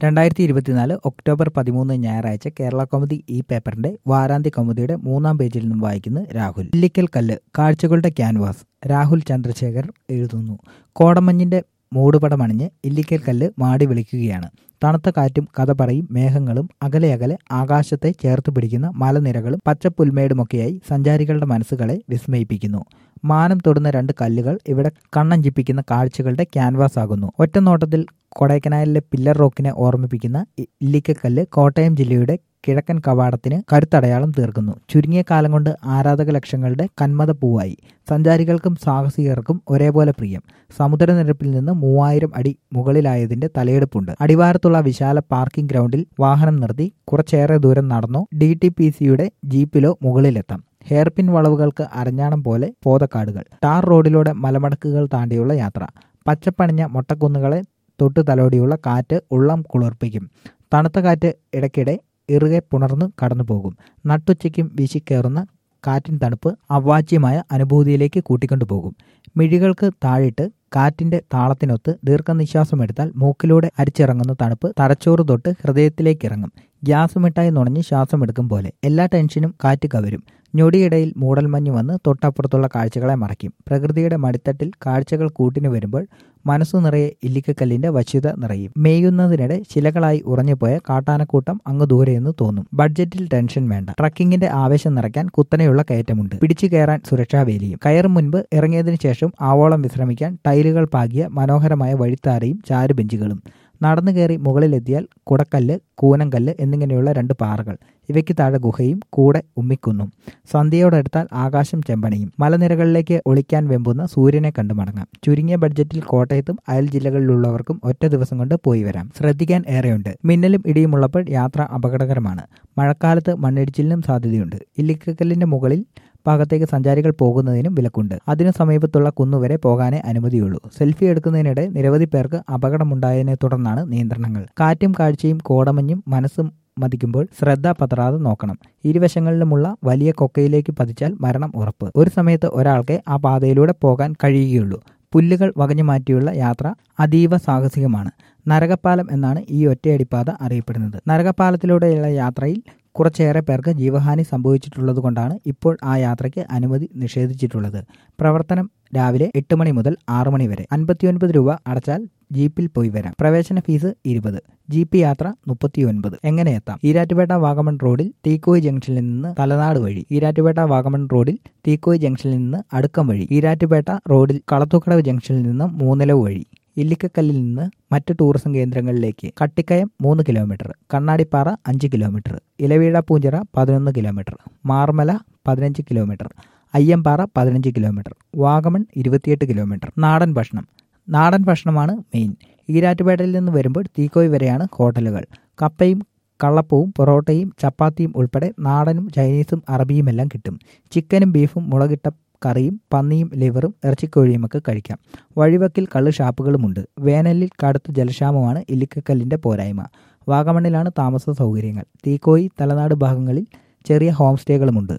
രണ്ടായിരത്തി ഇരുപത്തിനാല് ഒക്ടോബർ പതിമൂന്ന് ഞായറാഴ്ച കേരള കൗമുദി ഈ പേപ്പറിന്റെ വാരാന്ത്യ കൗമുദിയുടെ മൂന്നാം പേജിൽ നിന്നും വായിക്കുന്നു രാഹുൽ ഇല്ലിക്കൽ കല്ല് കാഴ്ചകളുടെ ക്യാൻവാസ് രാഹുൽ ചന്ദ്രശേഖർ എഴുതുന്നു കോടമഞ്ഞിന്റെ മൂടുപടമണിഞ്ഞ് ഇല്ലിക്കൽ കല്ല് മാടി വിളിക്കുകയാണ് തണുത്ത കാറ്റും കഥ പറയും മേഘങ്ങളും അകലെ അകലെ ആകാശത്തെ ചേർത്ത് പിടിക്കുന്ന മലനിരകളും പച്ചപ്പുൽമേടുമൊക്കെയായി സഞ്ചാരികളുടെ മനസ്സുകളെ വിസ്മയിപ്പിക്കുന്നു മാനം തൊടുന്ന രണ്ട് കല്ലുകൾ ഇവിടെ കണ്ണഞ്ചിപ്പിക്കുന്ന കാഴ്ചകളുടെ ക്യാൻവാസ് ആകുന്നു ഒറ്റനോട്ടത്തിൽ കൊടൈക്കനാലിലെ പില്ലർ റോക്കിനെ ഓർമ്മിപ്പിക്കുന്ന ഇല്ലിക്കക്കല്ല് കോട്ടയം ജില്ലയുടെ കിഴക്കൻ കവാടത്തിന് കരുത്തടയാളം തീർക്കുന്നു ചുരുങ്ങിയ കാലം കൊണ്ട് ആരാധക ലക്ഷങ്ങളുടെ കന്മത പൂവായി സഞ്ചാരികൾക്കും സാഹസികർക്കും ഒരേപോലെ പ്രിയം സമുദ്രനിരപ്പിൽ നിന്ന് മൂവായിരം അടി മുകളിലായതിന്റെ തലയെടുപ്പുണ്ട് അടിവാരത്തുള്ള വിശാല പാർക്കിംഗ് ഗ്രൗണ്ടിൽ വാഹനം നിർത്തി കുറച്ചേറെ ദൂരം നടന്നോ ഡി ടി പി സിയുടെ ജീപ്പിലോ മുകളിലെത്താം ഹെയർപിൻ വളവുകൾക്ക് അരഞ്ഞാണം പോലെ പോതക്കാടുകൾ ടാർ റോഡിലൂടെ മലമടക്കുകൾ താണ്ടിയുള്ള യാത്ര പച്ചപ്പണിഞ്ഞ മൊട്ടക്കുന്നുകളെ തൊട്ടു തലോടിയുള്ള കാറ്റ് ഉള്ളം കുളിർപ്പിക്കും തണുത്ത കാറ്റ് ഇടയ്ക്കിടെ ഇറുകെ പുണർന്നു കടന്നു പോകും നട്ടുച്ചയ്ക്കും വീശിക്കയറുന്ന കാറ്റിൻ തണുപ്പ് അവാച്യമായ അനുഭൂതിയിലേക്ക് കൂട്ടിക്കൊണ്ടുപോകും മിഴികൾക്ക് താഴിട്ട് കാറ്റിന്റെ താളത്തിനൊത്ത് ദീർഘനിശ്വാസമെടുത്താൽ മൂക്കിലൂടെ അരിച്ചിറങ്ങുന്ന തണുപ്പ് തലച്ചോറ് തൊട്ട് ഹൃദയത്തിലേക്ക് ഇറങ്ങും ഗ്യാസ് മിഠായി നുണഞ്ഞ് ശ്വാസമെടുക്കും പോലെ എല്ലാ ടെൻഷനും കാറ്റ് കവരും ഞൊടിയിടയിൽ മൂടൽമഞ്ഞ് വന്ന് തൊട്ടപ്പുറത്തുള്ള കാഴ്ചകളെ മറയ്ക്കും പ്രകൃതിയുടെ മടിത്തട്ടിൽ കാഴ്ചകൾ കൂട്ടിന് വരുമ്പോൾ മനസ്സു നിറയെ ഇല്ലിക്കക്കല്ലിന്റെ വശ്യത നിറയും മേയുന്നതിനിടെ ശിലകളായി ഉറഞ്ഞുപോയ കാട്ടാനക്കൂട്ടം അങ്ങ് ദൂരെയെന്ന് തോന്നും ബഡ്ജറ്റിൽ ടെൻഷൻ വേണ്ട ട്രക്കിങ്ങിന്റെ ആവേശം നിറയ്ക്കാൻ കുത്തനെയുള്ള കയറ്റമുണ്ട് പിടിച്ചു കയറാൻ സുരക്ഷാ വേലിയും കയറും മുൻപ് ഇറങ്ങിയതിനു ശേഷം ആവോളം വിശ്രമിക്കാൻ ടൈലുകൾ പാകിയ മനോഹരമായ വഴിത്താരയും ചാരുബെഞ്ചുകളും നടന്നു കയറി മുകളിലെത്തിയാൽ കുടക്കല്ല് കൂനങ്കല്ല് എന്നിങ്ങനെയുള്ള രണ്ട് പാറകൾ ഇവയ്ക്ക് താഴെ ഗുഹയും കൂടെ ഉമ്മിക്കുന്നും സന്ധ്യയോടടുത്താൽ ആകാശം ചെമ്പണിയും മലനിരകളിലേക്ക് ഒളിക്കാൻ വെമ്പുന്ന സൂര്യനെ കണ്ടു മടങ്ങാം ചുരുങ്ങിയ ബഡ്ജറ്റിൽ കോട്ടയത്തും അയൽ ജില്ലകളിലുള്ളവർക്കും ഒറ്റ ദിവസം കൊണ്ട് പോയി വരാം ശ്രദ്ധിക്കാൻ ഏറെയുണ്ട് മിന്നലും ഇടിയുമുള്ളപ്പോൾ യാത്ര അപകടകരമാണ് മഴക്കാലത്ത് മണ്ണിടിച്ചിലിനും സാധ്യതയുണ്ട് ഇല്ലിക്കക്കല്ലിന്റെ മുകളിൽ ഭാഗത്തേക്ക് സഞ്ചാരികൾ പോകുന്നതിനും വിലക്കുണ്ട് അതിനു സമീപത്തുള്ള കുന്നുവരെ പോകാനേ അനുമതിയുള്ളൂ സെൽഫി എടുക്കുന്നതിനിടെ നിരവധി പേർക്ക് അപകടമുണ്ടായതിനെ തുടർന്നാണ് നിയന്ത്രണങ്ങൾ കാറ്റും കാഴ്ചയും കോടമഞ്ഞും മനസ്സും മതിക്കുമ്പോൾ ശ്രദ്ധ പതറാതെ നോക്കണം ഇരുവശങ്ങളിലുമുള്ള വലിയ കൊക്കയിലേക്ക് പതിച്ചാൽ മരണം ഉറപ്പ് ഒരു സമയത്ത് ഒരാൾക്ക് ആ പാതയിലൂടെ പോകാൻ കഴിയുകയുള്ളൂ പുല്ലുകൾ വകഞ്ഞു മാറ്റിയുള്ള യാത്ര അതീവ സാഹസികമാണ് നരകപ്പാലം എന്നാണ് ഈ ഒറ്റയടിപ്പാത അറിയപ്പെടുന്നത് നരകപ്പാലത്തിലൂടെയുള്ള യാത്രയിൽ കുറച്ചേറെ പേർക്ക് ജീവഹാനി സംഭവിച്ചിട്ടുള്ളതുകൊണ്ടാണ് ഇപ്പോൾ ആ യാത്രയ്ക്ക് അനുമതി നിഷേധിച്ചിട്ടുള്ളത് പ്രവർത്തനം രാവിലെ എട്ട് മണി മുതൽ ആറ് മണി വരെ അൻപത്തിയൊൻപത് രൂപ അടച്ചാൽ ജീപ്പിൽ പോയി വരാം പ്രവേശന ഫീസ് ഇരുപത് ജീപ്പ് യാത്ര മുപ്പത്തിയൊൻപത് എങ്ങനെ എത്താം ഈരാറ്റുപേട്ട വാഗമൺ റോഡിൽ തീക്കോയ് ജംഗ്ഷനിൽ നിന്ന് തലനാട് വഴി ഈരാറ്റുപേട്ട വാഗമൺ റോഡിൽ തീക്കോയ് ജംഗ്ഷനിൽ നിന്ന് അടുക്കം വഴി ഈരാറ്റുപേട്ട റോഡിൽ കളത്തുക്കടവ് ജംഗ്ഷനിൽ നിന്ന് മൂന്നിലവ് വഴി ഇല്ലിക്കക്കല്ലിൽ നിന്ന് മറ്റ് ടൂറിസം കേന്ദ്രങ്ങളിലേക്ക് കട്ടിക്കയം മൂന്ന് കിലോമീറ്റർ കണ്ണാടിപ്പാറ അഞ്ച് കിലോമീറ്റർ ഇലവീഴ പൂഞ്ചിറ പതിനൊന്ന് കിലോമീറ്റർ മാർമല പതിനഞ്ച് കിലോമീറ്റർ അയ്യമ്പാറ പതിനഞ്ച് കിലോമീറ്റർ വാഗമൺ ഇരുപത്തിയെട്ട് കിലോമീറ്റർ നാടൻ ഭക്ഷണം നാടൻ ഭക്ഷണമാണ് മെയിൻ ഈരാറ്റുപേട്ടയിൽ നിന്ന് വരുമ്പോൾ തീക്കോയ് വരെയാണ് ഹോട്ടലുകൾ കപ്പയും കള്ളപ്പവും പൊറോട്ടയും ചപ്പാത്തിയും ഉൾപ്പെടെ നാടനും ചൈനീസും അറബിയുമെല്ലാം കിട്ടും ചിക്കനും ബീഫും മുളകിട്ട കറിയും പന്നിയും ലിവറും ഇറച്ചിക്കോഴിയുമൊക്കെ കഴിക്കാം വഴിവക്കിൽ കള്ള് ഷാപ്പുകളുമുണ്ട് വേനലിൽ കടുത്ത ജലക്ഷാമമാണ് ഇല്ലിക്കക്കല്ലിന്റെ പോരായ്മ വാഗമണ്ണിലാണ് താമസ സൗകര്യങ്ങൾ തീക്കോയി തലനാട് ഭാഗങ്ങളിൽ ചെറിയ ഹോം സ്റ്റേകളുമുണ്ട്